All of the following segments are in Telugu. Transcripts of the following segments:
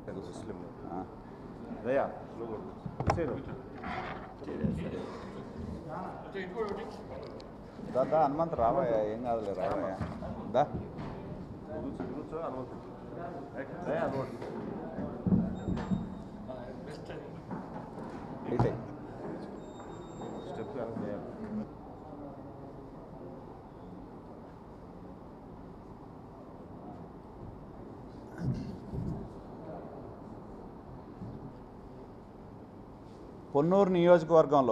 ముస్లిం ఆ. దయా నువ్వు కూడా హుసేను దా దా హనుమంత్ రావయ్యా ఏం కాదులే రావయ్యా దా కూర్చో కూర్చో హనుమంతు దయా హనుమంతు ఇటే స్టెప్ వెనక్కి దయా పొన్నూరు నియోజకవర్గంలో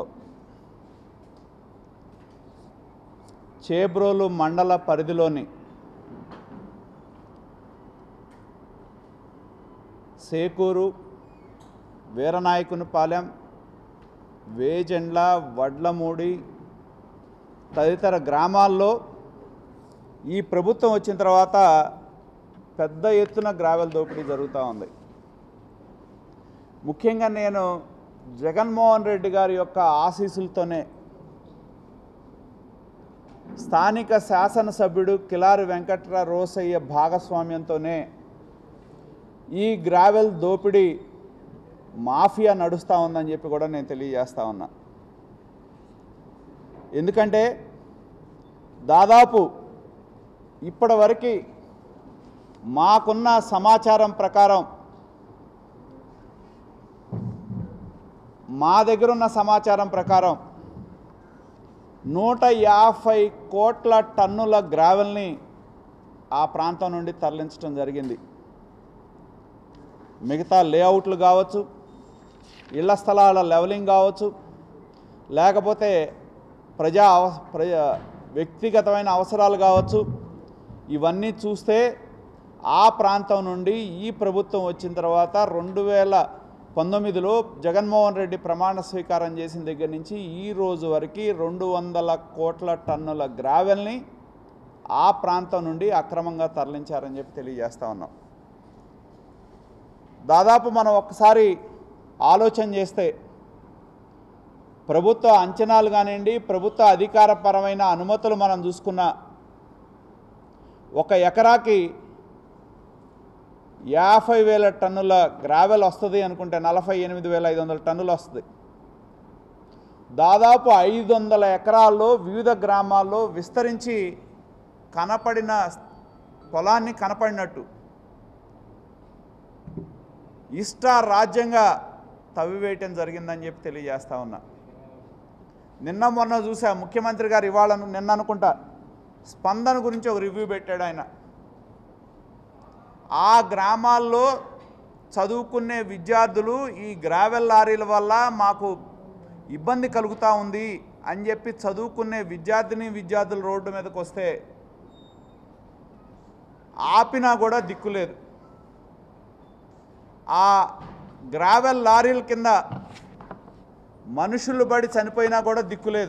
చేబ్రోలు మండల పరిధిలోని సేకూరు వీరనాయకునిపాలెం వేజెండ్ల వడ్లమూడి తదితర గ్రామాల్లో ఈ ప్రభుత్వం వచ్చిన తర్వాత పెద్ద ఎత్తున గ్రావెల్ దోపిడీ జరుగుతూ ఉంది ముఖ్యంగా నేను జగన్మోహన్ రెడ్డి గారి యొక్క ఆశీస్సులతోనే స్థానిక శాసనసభ్యుడు కిలారి వెంకట్ర రోసయ్య భాగస్వామ్యంతోనే ఈ గ్రావెల్ దోపిడీ మాఫియా నడుస్తూ ఉందని చెప్పి కూడా నేను తెలియజేస్తా ఉన్నా ఎందుకంటే దాదాపు ఇప్పటివరకు మాకున్న సమాచారం ప్రకారం మా దగ్గర ఉన్న సమాచారం ప్రకారం నూట యాభై కోట్ల టన్నుల గ్రావెల్ని ఆ ప్రాంతం నుండి తరలించడం జరిగింది మిగతా లేఅవుట్లు కావచ్చు ఇళ్ల స్థలాల లెవలింగ్ కావచ్చు లేకపోతే ప్రజా అవ- ప్రజా వ్యక్తిగతమైన అవసరాలు కావచ్చు ఇవన్నీ చూస్తే ఆ ప్రాంతం నుండి ఈ ప్రభుత్వం వచ్చిన తర్వాత రెండు వేల పంతొమ్మిదిలో జగన్మోహన్ రెడ్డి ప్రమాణ స్వీకారం చేసిన దగ్గర నుంచి ఈ రోజు వరకు రెండు వందల కోట్ల టన్నుల గ్రావెల్ని ఆ ప్రాంతం నుండి అక్రమంగా తరలించారని చెప్పి తెలియజేస్తా ఉన్నాం దాదాపు మనం ఒక్కసారి ఆలోచన చేస్తే ప్రభుత్వ అంచనాలు కానివ్వండి ప్రభుత్వ అధికారపరమైన అనుమతులు మనం చూసుకున్న ఒక ఎకరాకి యాభై వేల టన్నుల గ్రావెల్ వస్తుంది అనుకుంటే నలభై ఎనిమిది వేల ఐదు వందల టన్నులు వస్తుంది దాదాపు ఐదు వందల ఎకరాల్లో వివిధ గ్రామాల్లో విస్తరించి కనపడిన పొలాన్ని కనపడినట్టు ఇష్ట రాజ్యంగా తవ్వివేయటం జరిగిందని చెప్పి తెలియజేస్తా ఉన్నా నిన్న మొన్న చూసా ముఖ్యమంత్రి గారు ఇవాళ నిన్న అనుకుంటా స్పందన గురించి ఒక రివ్యూ పెట్టాడు ఆయన ఆ గ్రామాల్లో చదువుకునే విద్యార్థులు ఈ గ్రావెల్ లారీల వల్ల మాకు ఇబ్బంది కలుగుతూ ఉంది అని చెప్పి చదువుకునే విద్యార్థిని విద్యార్థులు రోడ్డు మీదకి వస్తే ఆపినా కూడా దిక్కులేదు ఆ గ్రావెల్ లారీల కింద మనుషులు పడి చనిపోయినా కూడా దిక్కులేదు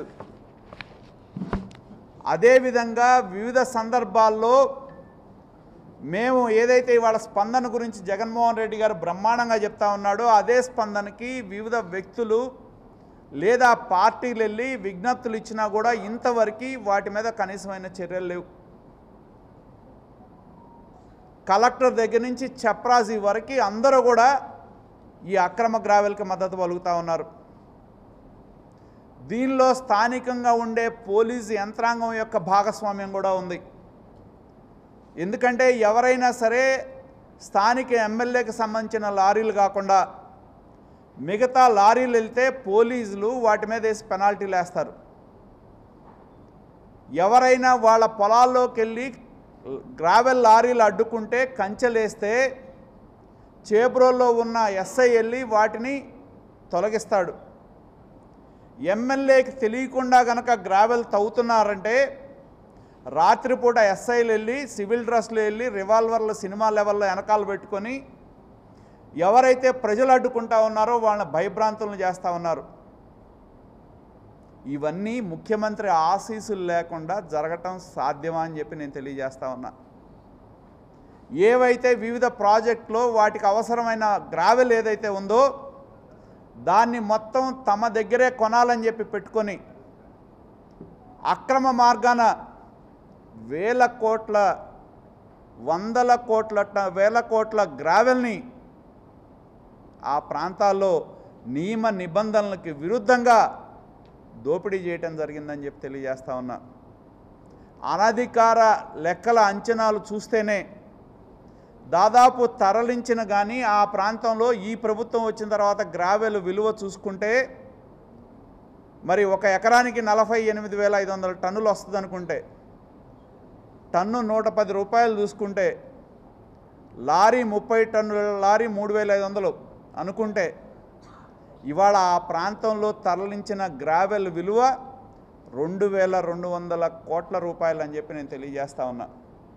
అదేవిధంగా వివిధ సందర్భాల్లో మేము ఏదైతే ఇవాళ స్పందన గురించి జగన్మోహన్ రెడ్డి గారు బ్రహ్మాండంగా చెప్తా ఉన్నాడో అదే స్పందనకి వివిధ వ్యక్తులు లేదా పార్టీలు వెళ్ళి విజ్ఞప్తులు ఇచ్చినా కూడా ఇంతవరకు వాటి మీద కనీసమైన చర్యలు లేవు కలెక్టర్ దగ్గర నుంచి చప్రాజీ వరకు అందరూ కూడా ఈ అక్రమ గ్రావెల్కి మద్దతు పలుకుతూ ఉన్నారు దీనిలో స్థానికంగా ఉండే పోలీసు యంత్రాంగం యొక్క భాగస్వామ్యం కూడా ఉంది ఎందుకంటే ఎవరైనా సరే స్థానిక ఎమ్మెల్యేకి సంబంధించిన లారీలు కాకుండా మిగతా లారీలు వెళ్తే పోలీసులు వాటి మీద వేసి పెనాల్టీలు వేస్తారు ఎవరైనా వాళ్ళ పొలాల్లోకి వెళ్ళి గ్రావెల్ లారీలు అడ్డుకుంటే కంచెలేస్తే చేబ్రోల్లో ఉన్న ఎస్ఐ వెళ్ళి వాటిని తొలగిస్తాడు ఎమ్మెల్యేకి తెలియకుండా గనక గ్రావెల్ తవ్వుతున్నారంటే రాత్రిపూట ఎస్ఐలు వెళ్ళి సివిల్ డ్రెస్లు వెళ్ళి రివాల్వర్లు సినిమా లెవెల్లో వెనకాల పెట్టుకొని ఎవరైతే ప్రజలు అడ్డుకుంటా ఉన్నారో వాళ్ళని భయభ్రాంతులను చేస్తూ ఉన్నారు ఇవన్నీ ముఖ్యమంత్రి ఆశీస్సులు లేకుండా జరగటం సాధ్యమా అని చెప్పి నేను తెలియజేస్తా ఉన్నా ఏవైతే వివిధ ప్రాజెక్టులో వాటికి అవసరమైన గ్రావెల్ ఏదైతే ఉందో దాన్ని మొత్తం తమ దగ్గరే కొనాలని చెప్పి పెట్టుకొని అక్రమ మార్గాన వేల కోట్ల వందల కోట్ల ట- వేల కోట్ల గ్రావెల్ని ఆ ప్రాంతాల్లో నియమ నిబంధనలకు విరుద్ధంగా దోపిడీ చేయటం జరిగిందని చెప్పి తెలియజేస్తా ఉన్నా అనధికార లెక్కల అంచనాలు చూస్తేనే దాదాపు తరలించిన కానీ ఆ ప్రాంతంలో ఈ ప్రభుత్వం వచ్చిన తర్వాత గ్రావెల్ విలువ చూసుకుంటే మరి ఒక ఎకరానికి నలభై ఎనిమిది వేల ఐదు వందల టన్నులు వస్తుంది అనుకుంటే టన్ను నూట పది రూపాయలు చూసుకుంటే లారీ ముప్పై టన్నుల లారీ మూడు వేల ఐదు వందలు అనుకుంటే ఇవాళ ఆ ప్రాంతంలో తరలించిన గ్రావెల్ విలువ రెండు వేల రెండు వందల కోట్ల రూపాయలు అని చెప్పి నేను తెలియజేస్తా ఉన్నా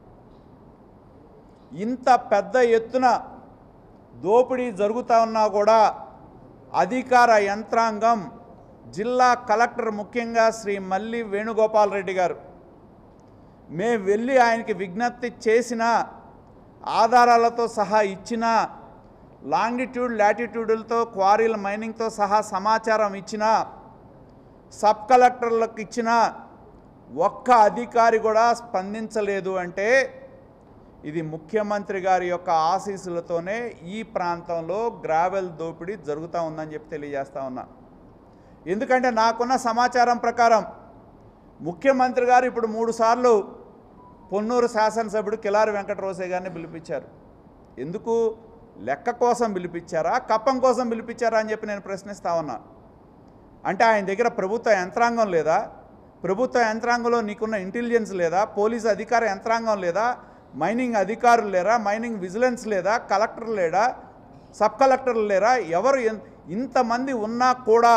ఇంత పెద్ద ఎత్తున దోపిడీ జరుగుతూ ఉన్నా కూడా అధికార యంత్రాంగం జిల్లా కలెక్టర్ ముఖ్యంగా శ్రీ మల్లి వేణుగోపాల్ రెడ్డి గారు మేము వెళ్ళి ఆయనకి విజ్ఞప్తి చేసిన ఆధారాలతో సహా ఇచ్చిన లాంగిట్యూడ్ లాటిట్యూడులతో క్వారీల మైనింగ్తో సహా సమాచారం ఇచ్చిన సబ్ కలెక్టర్లకు ఇచ్చిన ఒక్క అధికారి కూడా స్పందించలేదు అంటే ఇది ముఖ్యమంత్రి గారి యొక్క ఆశీస్సులతోనే ఈ ప్రాంతంలో గ్రావెల్ దోపిడీ జరుగుతూ ఉందని చెప్పి తెలియజేస్తా ఉన్నా ఎందుకంటే నాకున్న సమాచారం ప్రకారం ముఖ్యమంత్రి గారు ఇప్పుడు మూడు సార్లు పొన్నూరు శాసనసభ్యుడు కిలారి వెంకటరోసే గారిని పిలిపించారు ఎందుకు లెక్క కోసం పిలిపించారా కప్పం కోసం పిలిపించారా అని చెప్పి నేను ప్రశ్నిస్తా ఉన్నా అంటే ఆయన దగ్గర ప్రభుత్వ యంత్రాంగం లేదా ప్రభుత్వ యంత్రాంగంలో నీకున్న ఇంటెలిజెన్స్ లేదా పోలీస్ అధికార యంత్రాంగం లేదా మైనింగ్ అధికారులు లేరా మైనింగ్ విజిలెన్స్ లేదా కలెక్టర్ లేడా సబ్ కలెక్టర్లు లేరా ఎవరు ఎన్- ఇంతమంది ఉన్నా కూడా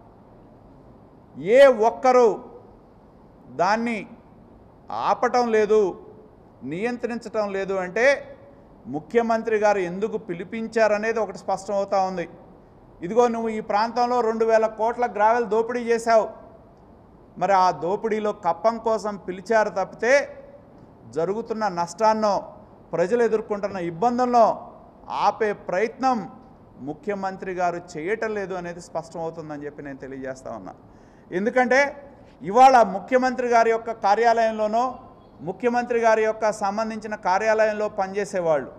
ఏ ఒక్కరు దాన్ని ఆపటం లేదు నియంత్రించటం లేదు అంటే ముఖ్యమంత్రి గారు ఎందుకు పిలిపించారనేది ఒకటి స్పష్టం అవుతా ఉంది ఇదిగో నువ్వు ఈ ప్రాంతంలో రెండు వేల కోట్ల గ్రావెల్ దోపిడీ చేశావు మరి ఆ దోపిడీలో కప్పం కోసం పిలిచారు తప్పితే జరుగుతున్న నష్టాన్నో ప్రజలు ఎదుర్కొంటున్న ఇబ్బందుల్లో ఆపే ప్రయత్నం ముఖ్యమంత్రి గారు చేయటం లేదు అనేది స్పష్టమవుతుందని చెప్పి నేను తెలియజేస్తా ఉన్నా ఎందుకంటే ఇవాళ ముఖ్యమంత్రి గారి యొక్క కార్యాలయంలోనో ముఖ్యమంత్రి గారి యొక్క సంబంధించిన కార్యాలయంలో పనిచేసేవాళ్ళు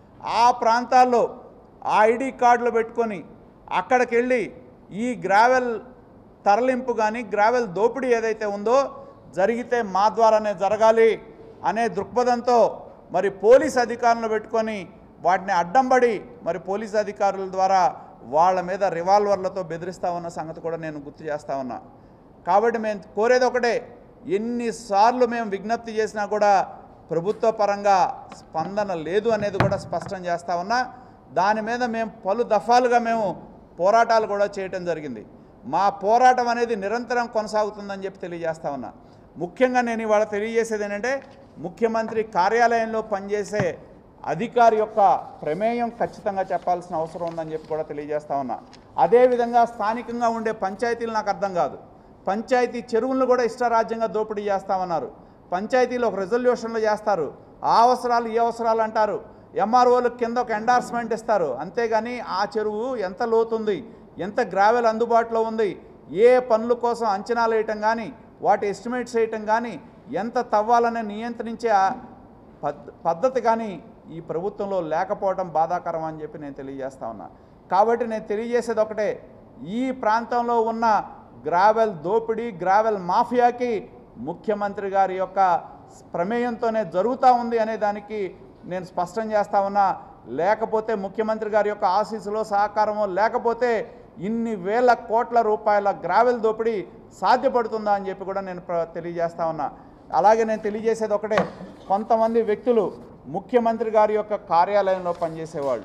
ఆ ప్రాంతాల్లో ఆ ఐడి కార్డులు పెట్టుకొని అక్కడికి వెళ్ళి ఈ గ్రావెల్ తరలింపు కానీ గ్రావెల్ దోపిడీ ఏదైతే ఉందో జరిగితే మా ద్వారానే జరగాలి అనే దృక్పథంతో మరి పోలీస్ అధికారులను పెట్టుకొని వాటిని అడ్డంబడి మరి పోలీస్ అధికారుల ద్వారా వాళ్ళ మీద రివాల్వర్లతో బెదిరిస్తా ఉన్న సంగతి కూడా నేను గుర్తు చేస్తా ఉన్నా కాబట్టి మేము కోరేది ఒకటే ఎన్నిసార్లు మేము విజ్ఞప్తి చేసినా కూడా ప్రభుత్వ పరంగా స్పందన లేదు అనేది కూడా స్పష్టం చేస్తా ఉన్నా దాని మీద మేము పలు దఫాలుగా మేము పోరాటాలు కూడా చేయటం జరిగింది మా పోరాటం అనేది నిరంతరం కొనసాగుతుందని చెప్పి తెలియజేస్తా ఉన్నా ముఖ్యంగా నేను ఇవాళ తెలియజేసేది ఏంటంటే ముఖ్యమంత్రి కార్యాలయంలో పనిచేసే అధికారి యొక్క ప్రమేయం ఖచ్చితంగా చెప్పాల్సిన అవసరం ఉందని చెప్పి కూడా తెలియజేస్తా ఉన్నా అదేవిధంగా స్థానికంగా ఉండే పంచాయతీలు నాకు అర్థం కాదు పంచాయతీ చెరువులను కూడా ఇష్టారాజ్యంగా దోపిడీ చేస్తామన్నారు పంచాయతీలో ఒక రెజల్యూషన్లు చేస్తారు ఆ అవసరాలు ఈ అవసరాలు అంటారు ఎంఆర్ఓలు కింద ఒక ఎండార్స్మెంట్ ఇస్తారు అంతేగాని ఆ చెరువు ఎంత లోతుంది ఎంత గ్రావెల్ అందుబాటులో ఉంది ఏ పనుల కోసం అంచనాలు వేయటం కానీ వాటి ఎస్టిమేట్స్ వేయటం కానీ ఎంత తవ్వాలని నియంత్రించే ఆ పద్ పద్ధతి కానీ ఈ ప్రభుత్వంలో లేకపోవడం బాధాకరం అని చెప్పి నేను తెలియజేస్తా ఉన్నా కాబట్టి నేను తెలియజేసేది ఒకటే ఈ ప్రాంతంలో ఉన్న గ్రావెల్ దోపిడీ గ్రావెల్ మాఫియాకి ముఖ్యమంత్రి గారి యొక్క ప్రమేయంతోనే జరుగుతూ ఉంది అనే దానికి నేను స్పష్టం చేస్తా ఉన్నా లేకపోతే ముఖ్యమంత్రి గారి యొక్క ఆశీస్సులో సహకారమో లేకపోతే ఇన్ని వేల కోట్ల రూపాయల గ్రావెల్ దోపిడీ సాధ్యపడుతుందా అని చెప్పి కూడా నేను ప్ర- తెలియజేస్తా ఉన్నా అలాగే నేను తెలియజేసేది ఒకటే కొంతమంది వ్యక్తులు ముఖ్యమంత్రి గారి యొక్క కార్యాలయంలో పనిచేసేవాళ్ళు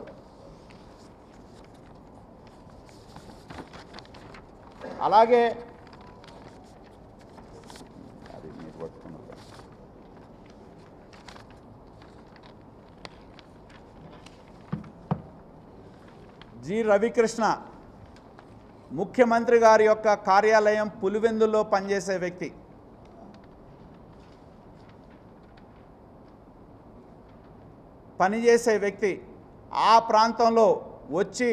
అలాగే అది మీరు పట్టుకున్నారు కదా. జి రవికృష్ణ ముఖ్యమంత్రి గారి యొక్క కార్యాలయం పులివెందుల్లో పనిచేసే వ్యక్తి పనిచేసే వ్యక్తి ఆ ప్రాంతంలో వచ్చి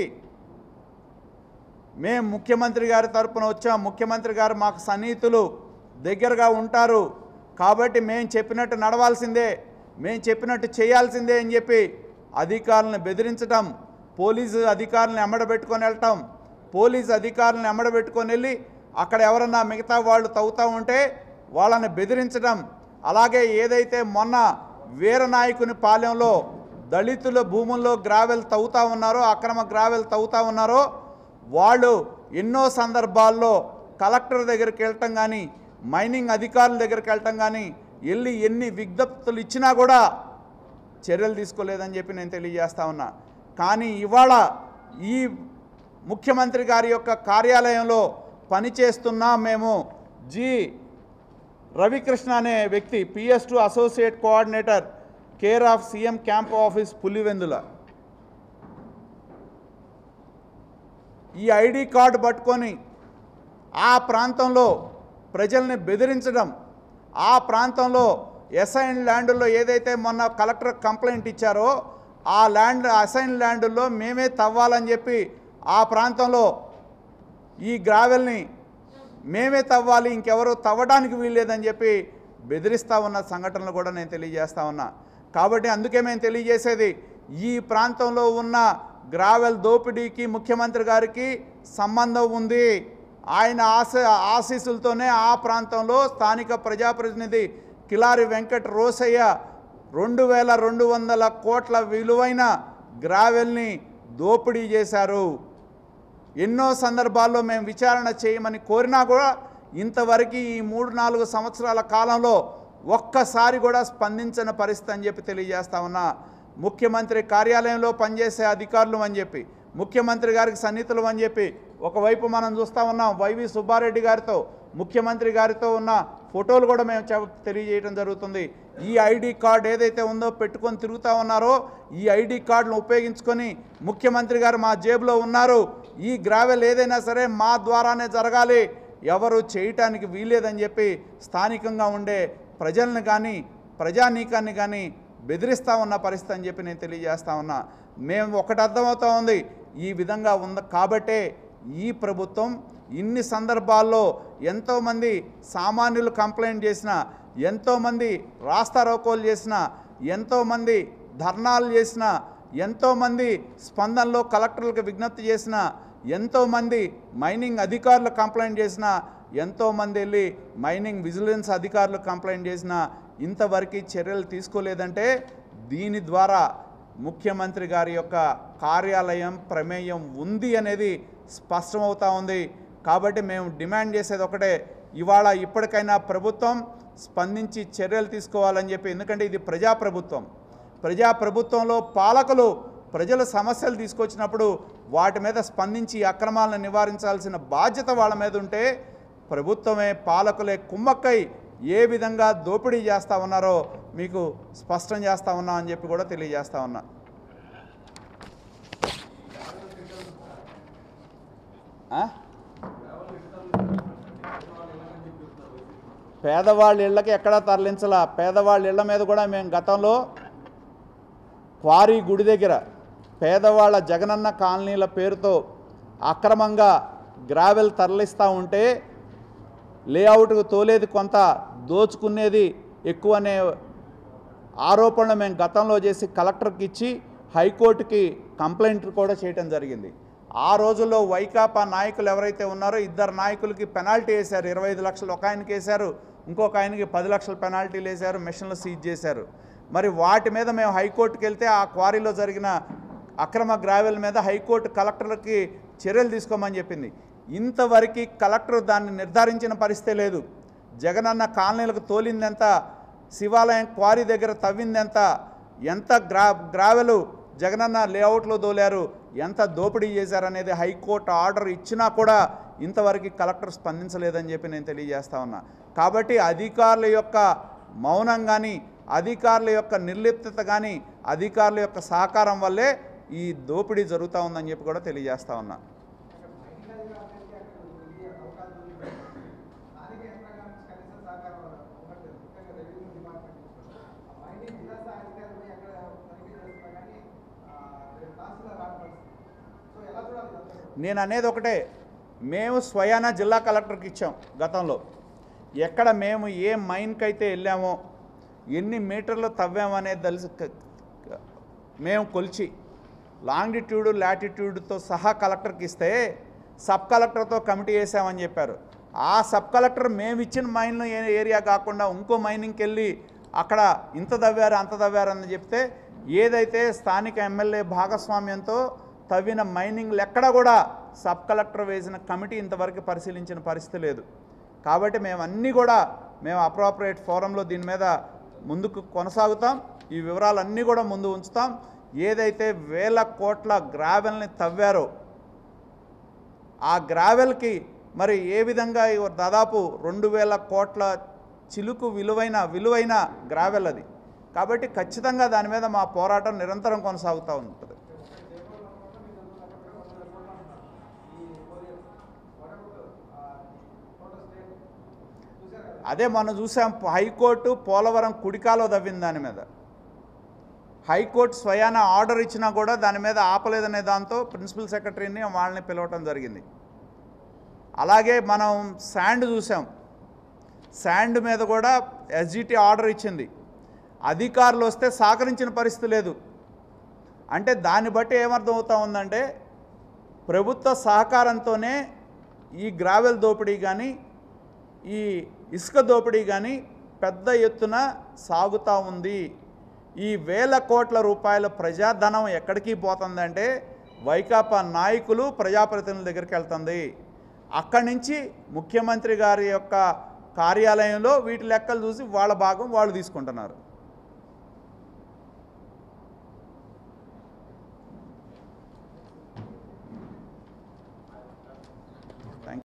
మేము ముఖ్యమంత్రి గారి తరపున వచ్చాం ముఖ్యమంత్రి గారు మాకు సన్నిహితులు దగ్గరగా ఉంటారు కాబట్టి మేము చెప్పినట్టు నడవాల్సిందే మేము చెప్పినట్టు చేయాల్సిందే అని చెప్పి అధికారులను బెదిరించటం పోలీసు అధికారులను ఎమ్మడబెట్టుకొని వెళ్ళటం పోలీసు అధికారులను ఎమ్మడబెట్టుకొని వెళ్ళి అక్కడ ఎవరన్నా మిగతా వాళ్ళు తవ్వుతూ ఉంటే వాళ్ళని బెదిరించడం అలాగే ఏదైతే మొన్న వీరనాయకుని పాలెంలో దళితుల భూముల్లో గ్రావెల్ తవ్వుతూ ఉన్నారో అక్రమ గ్రావెల్ తవ్వుతూ ఉన్నారో వాళ్ళు ఎన్నో సందర్భాల్లో కలెక్టర్ దగ్గరికి వెళ్ళటం కానీ మైనింగ్ అధికారుల దగ్గరికి వెళ్ళటం కానీ వెళ్ళి ఎన్ని విజ్ఞప్తులు ఇచ్చినా కూడా చర్యలు తీసుకోలేదని చెప్పి నేను తెలియజేస్తా ఉన్నా కానీ ఇవాళ ఈ ముఖ్యమంత్రి గారి యొక్క కార్యాలయంలో పనిచేస్తున్న మేము జి రవికృష్ణ అనే వ్యక్తి PS to associate coordinator care of CM camp office Pulivendula ఈ ఐడి కార్డు పట్టుకొని ఆ ప్రాంతంలో ప్రజల్ని బెదిరించడం ఆ ప్రాంతంలో ఎసైన్ ల్యాండ్లో ఏదైతే మొన్న కలెక్టర్ కంప్లైంట్ ఇచ్చారో ఆ ల్యాండ్ అసైన్ ల్యాండ్లో మేమే తవ్వాలని చెప్పి ఆ ప్రాంతంలో ఈ గ్రావెల్ని మేమే తవ్వాలి ఇంకెవరు తవ్వడానికి వీల్లేదని చెప్పి బెదిరిస్తూ ఉన్న సంఘటనలు కూడా నేను తెలియజేస్తా ఉన్నా కాబట్టి అందుకే మేము తెలియజేసేది ఈ ప్రాంతంలో ఉన్న గ్రావెల్ దోపిడీకి ముఖ్యమంత్రి గారికి సంబంధం ఉంది ఆయన ఆశ ఆశీస్సులతోనే ఆ ప్రాంతంలో స్థానిక ప్రజాప్రతినిధి కిలారి వెంకట రోసయ్య రెండు వేల రెండు వందల కోట్ల విలువైన గ్రావెల్ని దోపిడీ చేశారు ఎన్నో సందర్భాల్లో మేము విచారణ చేయమని కోరినా కూడా ఇంతవరకు ఈ మూడు నాలుగు సంవత్సరాల కాలంలో ఒక్కసారి కూడా స్పందించని పరిస్థితి అని చెప్పి తెలియజేస్తా ఉన్నా ముఖ్యమంత్రి కార్యాలయంలో పనిచేసే అధికారులు అని చెప్పి ముఖ్యమంత్రి గారికి సన్నిహితులు అని చెప్పి ఒకవైపు మనం చూస్తూ ఉన్నాం వైవి సుబ్బారెడ్డి గారితో ముఖ్యమంత్రి గారితో ఉన్న ఫోటోలు కూడా మేము చెప్ తెలియజేయడం జరుగుతుంది ఈ ఐడి కార్డు ఏదైతే ఉందో పెట్టుకొని తిరుగుతూ ఉన్నారో ఈ ఐడి కార్డును ఉపయోగించుకొని ముఖ్యమంత్రి గారు మా జేబులో ఉన్నారు ఈ గ్రావెల్ ఏదైనా సరే మా ద్వారానే జరగాలి ఎవరు చేయటానికి వీల్లేదని చెప్పి స్థానికంగా ఉండే ప్రజల్ని కానీ ప్రజానీకాన్ని కానీ బెదిరిస్తూ ఉన్న పరిస్థితి అని చెప్పి నేను తెలియజేస్తా ఉన్నా మేము ఒకటి అర్థమవుతా ఉంది ఈ విధంగా ఉంది కాబట్టే ఈ ప్రభుత్వం ఇన్ని సందర్భాల్లో ఎంతోమంది సామాన్యులు కంప్లైంట్ చేసిన ఎంతోమంది రాస్తారోకోలు చేసిన ఎంతోమంది ధర్నాలు చేసిన ఎంతోమంది స్పందనలో కలెక్టర్లకు విజ్ఞప్తి చేసిన ఎంతోమంది మైనింగ్ అధికారులు కంప్లైంట్ చేసిన ఎంతోమంది వెళ్ళి మైనింగ్ విజిలెన్స్ అధికారులు కంప్లైంట్ చేసిన ఇంతవరకు చర్యలు తీసుకోలేదంటే దీని ద్వారా ముఖ్యమంత్రి గారి యొక్క కార్యాలయం ప్రమేయం ఉంది అనేది స్పష్టమవుతా ఉంది కాబట్టి మేము డిమాండ్ చేసేది ఒకటే ఇవాళ ఇప్పటికైనా ప్రభుత్వం స్పందించి చర్యలు తీసుకోవాలని చెప్పి ఎందుకంటే ఇది ప్రజాప్రభుత్వం ప్రజాప్రభుత్వంలో పాలకులు ప్రజల సమస్యలు తీసుకొచ్చినప్పుడు వాటి మీద స్పందించి ఈ అక్రమాలను నివారించాల్సిన బాధ్యత వాళ్ళ మీద ఉంటే ప్రభుత్వమే పాలకులే కుమ్మక్కై ఏ విధంగా దోపిడీ చేస్తూ ఉన్నారో మీకు స్పష్టం చేస్తూ ఉన్నా అని చెప్పి కూడా తెలియజేస్తా ఉన్నా ఆ? పేదవాళ్ళ ఇళ్ళకి ఎక్కడా తరలించలా పేదవాళ్ళ ఇళ్ళ మీద కూడా మేము గతంలో క్వారీ గుడి దగ్గర పేదవాళ్ళ జగనన్న కాలనీల పేరుతో అక్రమంగా గ్రావెల్ తరలిస్తూ ఉంటే లేఅవుట్కు తోలేది కొంత దోచుకునేది ఎక్కువనే ఆరోపణలు మేము గతంలో చేసి కలెక్టర్కి ఇచ్చి హైకోర్టుకి కంప్లైంట్ కూడా చేయటం జరిగింది ఆ రోజుల్లో వైకాపా నాయకులు ఎవరైతే ఉన్నారో ఇద్దరు నాయకులకి పెనాల్టీ వేశారు ఇరవై ఐదు లక్షలు ఒక ఆయనకి వేశారు ఇంకొక ఆయనకి పది లక్షల పెనాల్టీలు వేశారు మిషన్లు సీజ్ చేశారు మరి వాటి మీద మేము హైకోర్టుకి వెళ్తే ఆ క్వారీలో జరిగిన అక్రమ గ్రావెల్ మీద హైకోర్టు కలెక్టర్లకి చర్యలు తీసుకోమని చెప్పింది ఇంతవరకు కలెక్టర్ దాన్ని నిర్ధారించిన పరిస్థితే లేదు జగనన్న కాలనీలకు తోలిందెంత శివాలయం క్వారీ దగ్గర తవ్విందెంత ఎంత గ్రా గ్రావెలు జగనన్న లేఅవుట్లో దోలారు ఎంత దోపిడీ చేశారనేది హైకోర్టు ఆర్డర్ ఇచ్చినా కూడా ఇంతవరకు కలెక్టర్ స్పందించలేదని చెప్పి నేను తెలియజేస్తా ఉన్నా కాబట్టి అధికారుల యొక్క మౌనం కానీ అధికారుల యొక్క నిర్లిప్తత కానీ అధికారుల యొక్క సహకారం వల్లే ఈ దోపిడీ జరుగుతూ ఉందని చెప్పి కూడా తెలియజేస్తా ఉన్నా స్థానిక యంత్రాంగం నుంచి కనీసం సహకారం ఉండట్లేదు ముఖ్యంగా రెవెన్యూ డిపార్ట్మెంట్ మైనింగ్ జిల్లా స్థాయి అధికారులు ఎక్కడ తనిఖీ చేస్తున్నా కానీ రేపు తహసీల్దార్ రాని పరిస్థితి సో ఎలా చూడాలి ఇదంతా కూడా? నేను అనేది ఒకటే మేము స్వయాన జిల్లా కలెక్టర్కి ఇచ్చాం గతంలో ఎక్కడ మేము ఏ మైన్కి అయితే వెళ్ళామో ఎన్ని మీటర్లు తవ్వామనేది తెలిసి క- క- మేము కొలిచి లాంగిట్యూడ్ లాటిట్యూడ్తో సహా కలెక్టర్కి ఇస్తే సబ్ కలెక్టర్తో కమిటీ వేసామని చెప్పారు ఆ సబ్ కలెక్టర్ మేము ఇచ్చిన మైన్ ఏరియా కాకుండా ఇంకో మైనింగ్కి వెళ్ళి అక్కడ ఇంత దవ్వారు అంత దవ్వారు అని చెప్తే ఏదైతే స్థానిక ఎమ్మెల్యే భాగస్వామ్యంతో తవ్విన మైనింగ్లు ఎక్కడ కూడా సబ్ కలెక్టర్ వేసిన కమిటీ ఇంతవరకు పరిశీలించిన పరిస్థితి లేదు కాబట్టి మేము అన్నీ కూడా మేము అప్రాపరియేట్ ఫోరంలో దీని మీద ముందుకు కొనసాగుతాం ఈ వివరాలన్నీ కూడా ముందు ఉంచుతాం ఏదైతే వేల కోట్ల గ్రావెల్ని తవ్వారో ఆ గ్రావెల్కి మరి ఏ విధంగా ఇవ- దాదాపు రెండు వేల కోట్ల చిలుకు విలువైన విలువైన గ్రావెల్ అది కాబట్టి ఖచ్చితంగా దాని మీద మా పోరాటం నిరంతరం కొనసాగుతూ ఉంటుంది అదే మనం చూసాం హైకోర్టు పోలవరం కుడికాలో దవ్వింది దాని మీద హైకోర్టు స్వయాన ఆర్డర్ ఇచ్చినా కూడా దాని మీద ఆపలేదనే దాంతో ప్రిన్సిపల్ సెక్రటరీని వాళ్ళని పిలవటం జరిగింది అలాగే మనం శాండ్ చూసాం శాండ్ మీద కూడా ఎస్జిటి ఆర్డర్ ఇచ్చింది అధికారులు వస్తే సహకరించిన పరిస్థితి లేదు అంటే దాన్ని బట్టి ఏమర్థం అవుతా ఉందంటే ప్రభుత్వ సహకారంతోనే ఈ గ్రావెల్ దోపిడీ కానీ ఈ ఇసుక దోపిడీ కానీ పెద్ద ఎత్తున సాగుతూ ఉంది ఈ వేల కోట్ల రూపాయల ప్రజాధనం ఎక్కడికి పోతుందంటే వైకాపా నాయకులు ప్రజాప్రతినిధుల దగ్గరికి వెళ్తుంది అక్కడి నుంచి ముఖ్యమంత్రి గారి యొక్క కార్యాలయంలో వీటి లెక్కలు చూసి వాళ్ళ భాగం వాళ్ళు తీసుకుంటున్నారు